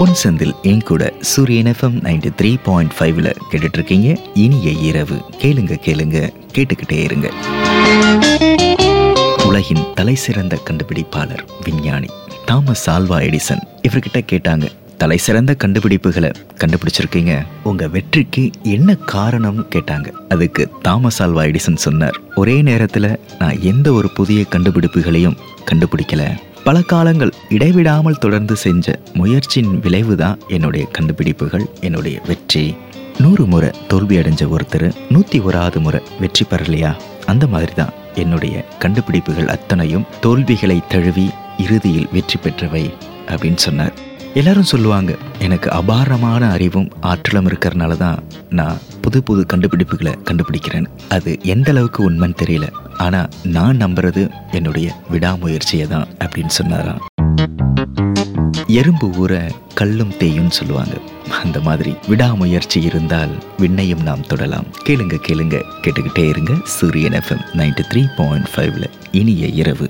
பொன் செந்தில் என் கூட சூரியன் எஃப்எம் நைன்டி த்ரீ பாயிண்ட் ஃபைவ்ல கேட்டுட்டு இருக்கீங்க இனிய இரவு கேளுங்க கேளுங்க கேட்டுக்கிட்டே இருங்க உலகின் தலை சிறந்த கண்டுபிடிப்பாளர் விஞ்ஞானி தாமஸ் ஆல்வா எடிசன் இவர்கிட்ட கேட்டாங்க தலை சிறந்த கண்டுபிடிப்புகளை கண்டுபிடிச்சிருக்கீங்க உங்க வெற்றிக்கு என்ன காரணம்னு கேட்டாங்க அதுக்கு தாமஸ் ஆல்வா எடிசன் சொன்னார் ஒரே நேரத்துல நான் எந்த ஒரு புதிய கண்டுபிடிப்புகளையும் கண்டுபிடிக்கல பல காலங்கள் இடைவிடாமல் தொடர்ந்து செஞ்ச முயற்சியின் விளைவுதான் என்னுடைய கண்டுபிடிப்புகள் என்னுடைய வெற்றி நூறு முறை தோல்வி அடைஞ்ச ஒருத்தர் நூற்றி ஓராவது முறை வெற்றி பெறலையா அந்த மாதிரி தான் என்னுடைய கண்டுபிடிப்புகள் அத்தனையும் தோல்விகளை தழுவி இறுதியில் வெற்றி பெற்றவை அப்படின்னு சொன்னார் எல்லாரும் சொல்லுவாங்க எனக்கு அபாரமான அறிவும் ஆற்றலும் இருக்கிறனால தான் நான் புது புது கண்டுபிடிப்புகளை கண்டுபிடிக்கிறேன் அது எந்த அளவுக்கு உண்மைன்னு தெரியல ஆனால் நான் நம்புறது என்னுடைய விடாமுயற்சியை தான் அப்படின்னு சொன்னாராம் எறும்பு ஊற கல்லும் தேயும் சொல்லுவாங்க அந்த மாதிரி விடாமுயற்சி இருந்தால் விண்ணையும் நாம் தொடலாம் கேளுங்க கேளுங்க கேட்டுக்கிட்டே இருங்க சூரியன் எஃப்எம் நைன்டி த்ரீ பாயிண்ட் ஃபைவ்ல இனிய இரவு